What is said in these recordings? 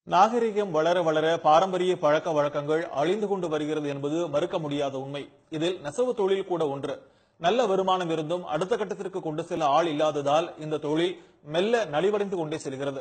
நாகரிகம் வளர வளர பாரம்பரிய பழக்க வழக்கங்கள் அழிந்து கொண்டு வருகிறது என்பது மறுக்க முடியாத உண்மை இதில் நெசவு தொழில் கூட ஒன்று நல்ல வருமானம் இருந்தும் அடுத்த கட்டத்திற்கு கொண்டு செல்ல ஆள் இல்லாததால் இந்த தொழில் மெல்ல நலிவடைந்து கொண்டே செல்கிறது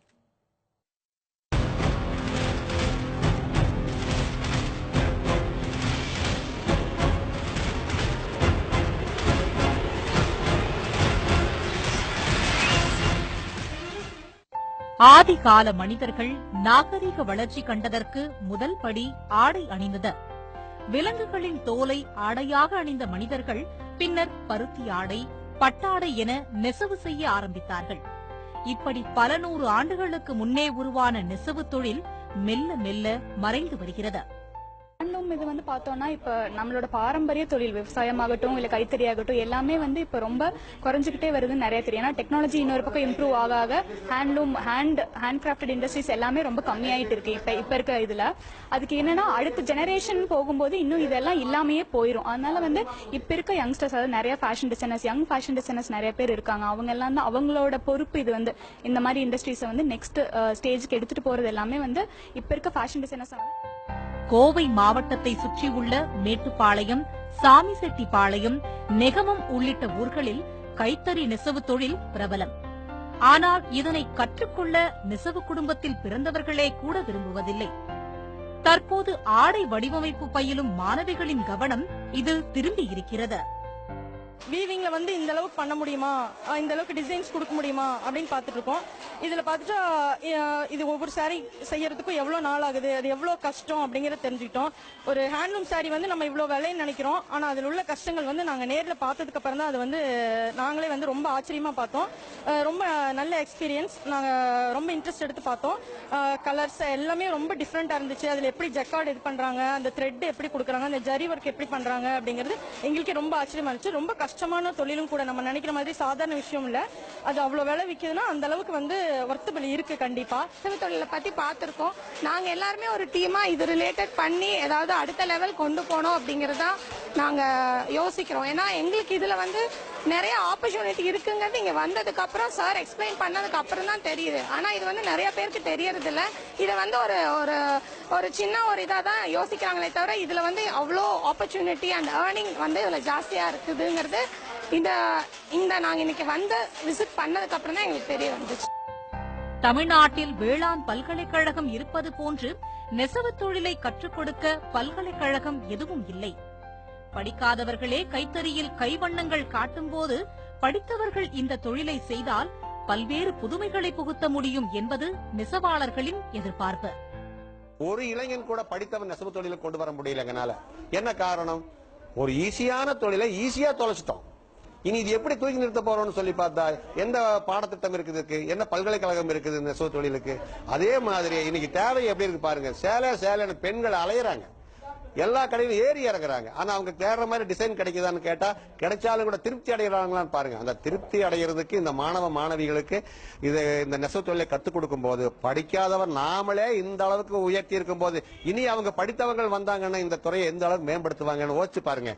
ஆதிகால மனிதர்கள் நாகரிக வளர்ச்சி கண்டதற்கு முதல் படி ஆடை அணிந்தது விலங்குகளின் தோலை ஆடையாக அணிந்த மனிதர்கள் பின்னர் பருத்தி ஆடை பட்டாடை என நெசவு செய்ய ஆரம்பித்தார்கள் இப்படி பல நூறு ஆண்டுகளுக்கு முன்னே உருவான நெசவு தொழில் மெல்ல மெல்ல மறைந்து வருகிறது ஹேண்ட்லூம் இது வந்து பார்த்தோம்னா இப்போ நம்மளோட பாரம்பரிய தொழில் விவசாயமாகட்டும் இல்லை கைத்தறியாகட்டும் எல்லாமே வந்து இப்போ ரொம்ப குறைஞ்சிக்கிட்டே வருதுன்னு நிறைய தெரியும் ஏன்னா டெக்னாலஜி இன்னொரு பக்கம் இம்ப்ரூவ் ஆக ஆக handloom hand hand crafted industries எல்லாமே ரொம்ப கம்மியாயிட்டு இருக்கு இப்போ இப்போ இருக்க இதில் அதுக்கு என்னன்னா அடுத்த ஜெனரேஷன் போகும்போது இன்னும் இதெல்லாம் இல்லாமையே போயிடும் அதனால வந்து இப்போ இருக்க யங்ஸ்டர்ஸ் அதாவது நிறைய fashion designers young fashion designers நிறைய பேர் இருக்காங்க அவங்க எல்லாம் தான் அவங்களோட பொறுப்பு இது வந்து இந்த மாதிரி இண்டஸ்ட்ரீஸை வந்து நெக்ஸ்ட் ஸ்டேஜ்க்கு எடுத்துட்டு போறது எல்லாமே வந்து இப்போ இருக்க ஃபேஷன் டிசைனர்ஸ் வந்து கோவை மாவட்டத்தை சுற்றியுள்ள மேட்டுப்பாளையம் சாமிசெட்டிப்பாளையம் நெகமம் உள்ளிட்ட ஊர்களில் கைத்தறி நெசவு தொழில் பிரபலம் ஆனால் இதனை கற்றுக்கொள்ள நெசவு குடும்பத்தில் பிறந்தவர்களே கூட விரும்புவதில்லை தற்போது ஆடை வடிவமைப்பு பயிலும் மாணவிகளின் கவனம் இதில் திரும்பி இருக்கிறது வீவிங்ல வந்து இந்த அளவுக்கு பண்ண முடியுமா அஹ் இந்த அளவுக்கு டிசைன்ஸ் கொடுக்க முடியுமா அப்படின்னு பார்த்துட்டு இருக்கோம் இதுல பார்த்துட்டா அஹ் இது ஒவ்வொரு saree செய்யறதுக்கும் எவ்வளவு நாள் ஆகுது அது எவ்வளவு கஷ்டம் அப்படிங்கறத தெரிஞ்சுக்கிட்டோம் ஒரு ஹேண்ட்லூம் saree வந்து நம்ம இவ்வளவு விலைன்னு நினைக்கிறோம் ஆனா அதுல உள்ள கஷ்டங்கள் வந்து நாங்க நேர்ல பார்த்ததுக்கு அப்புறம் தான் அது வந்து நாங்களே வந்து ரொம்ப ஆச்சரியமா பார்த்தோம் அஹ் ரொம்ப நல்ல எக்ஸ்பீரியன்ஸ் நாங்க ரொம்ப இன்ட்ரெஸ்ட் எடுத்து பார்த்தோம் கலர்ஸ் எல்லாமே ரொம்ப டிஃப்ரெண்டா இருந்துச்சு அதுல எப்படி ஜக்கார்டு இது பண்றாங்க அந்த த்ரெட் எப்படி கொடுக்குறாங்க அந்த ஜரி ஒர்க் எப்படி பண்றாங்க அப்படிங்கிறது எங்களுக்கே ரொம்ப ஆச்சரியமா இருந்துச்சு ரொம்ப கஷ்டமான தொழிலும் கூட நம்ம நினைக்கிற மாதிரி சாதாரண விஷயம் இல்ல அது அவ்வளவு விலை விக்குதுன்னா அந்த அளவுக்கு வந்து ஒர்த்தபிள் இருக்கு கண்டிப்பா நெசவு தொழிலை பத்தி பார்த்திருக்கோம் நாங்க எல்லாருமே ஒரு டீமா இது ரிலேட்டட் பண்ணி ஏதாவது அடுத்த லெவல் கொண்டு போனோம் அப்படிங்கறதா நாங்க யோசிக்கிறோம் ஏன்னா எங்களுக்கு இதுல வந்து நிறைய ஆப்பர்ச்சுனிட்டி இருக்குங்கிறது இங்க வந்ததுக்கு அப்புறம் சார் எக்ஸ்பிளைன் பண்ணதுக்கு அப்புறம் தான் தெரியுது ஆனா இது வந்து நிறைய பேருக்கு தெரியறது இல்ல இதை வந்து ஒரு ஒரு ஒரு சின்ன ஒரு இதா தான் யோசிக்கிறாங்களே தவிர இதுல வந்து அவ்வளோ ஆப்பர்ச்சுனிட்டி அண்ட் ஏர்னிங் வந்து இதுல ஜாஸ்தியா இருக்குதுங்கிறது இந்த இந்த நாங்க இன்னைக்கு வந்து விசிட் பண்ணதுக்கு அப்புறம் தான் எங்களுக்கு தெரிய வந்துச்சு தமிழ்நாட்டில் வேளாண் பல்கலைக்கழகம் இருப்பது போன்று நெசவு தொழிலை கற்றுக் கொடுக்க பல்கலைக்கழகம் எதுவும் இல்லை படிக்காதவர்களே கைத்தறியில் கைவண்ணங்கள் காட்டும்போது படித்தவர்கள் இந்த தொழிலை செய்தால் பல்வேறு புதுமைகளை புகுத்த முடியும் என்பது நெசவாளர்களின் எதிர்பார்ப்பு ஒரு இளைஞன் கூட படித்தவன் நெசவு தொழிலை கொண்டு வர முடியல எங்கனால என்ன காரணம் ஒரு ஈஸியான தொழிலை ஈஸியா தொலைச்சிட்டோம் இனி இது எப்படி தூக்கி நிறுத்த போறோம்னு சொல்லி பார்த்தா எந்த பாடத்திட்டம் இருக்குது இதுக்கு என்ன பல்கலைக்கழகம் இருக்குது இந்த நெசவு தொழிலுக்கு அதே மாதிரி இன்னைக்கு தேவை எப்படி இருக்கு பாருங்க சேலை சேலைன்னு பெண்கள் அலையறாங்க எல்லா கடையிலும் ஏறி இறங்குறாங்க ஆனா அவங்க தேடுற மாதிரி டிசைன் கிடைக்குதான்னு கேட்டா கிடைச்சாலும் கூட திருப்தி அடைகிறாங்களான்னு பாருங்க அந்த திருப்தி அடைகிறதுக்கு இந்த மாணவ மாணவிகளுக்கு இது இந்த நெசவு தொழிலை கத்துக் கொடுக்கும் போது படிக்காதவர் நாமளே இந்த அளவுக்கு உயர்த்தி இருக்கும் போது இனி அவங்க படித்தவர்கள் வந்தாங்கன்னா இந்த துறையை எந்த அளவுக்கு மேம்படுத்துவாங்கன்னு யோசிச்சு பாருங்க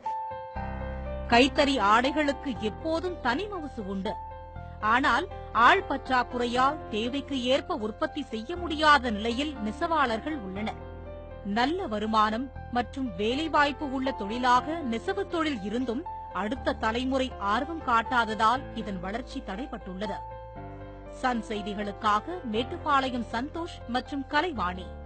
கைத்தறி ஆடைகளுக்கு எப்போதும் தனி மவுசு உண்டு ஆனால் ஆள் பற்றாக்குறையால் தேவைக்கு ஏற்ப உற்பத்தி செய்ய முடியாத நிலையில் நெசவாளர்கள் உள்ளனர் நல்ல வருமானம் மற்றும் வேலைவாய்ப்பு உள்ள தொழிலாக நெசவு தொழில் இருந்தும் அடுத்த தலைமுறை ஆர்வம் காட்டாததால் இதன் வளர்ச்சி தடைபட்டுள்ளது சன் செய்திகளுக்காக மேட்டுப்பாளையம் சந்தோஷ் மற்றும் கலைவாணி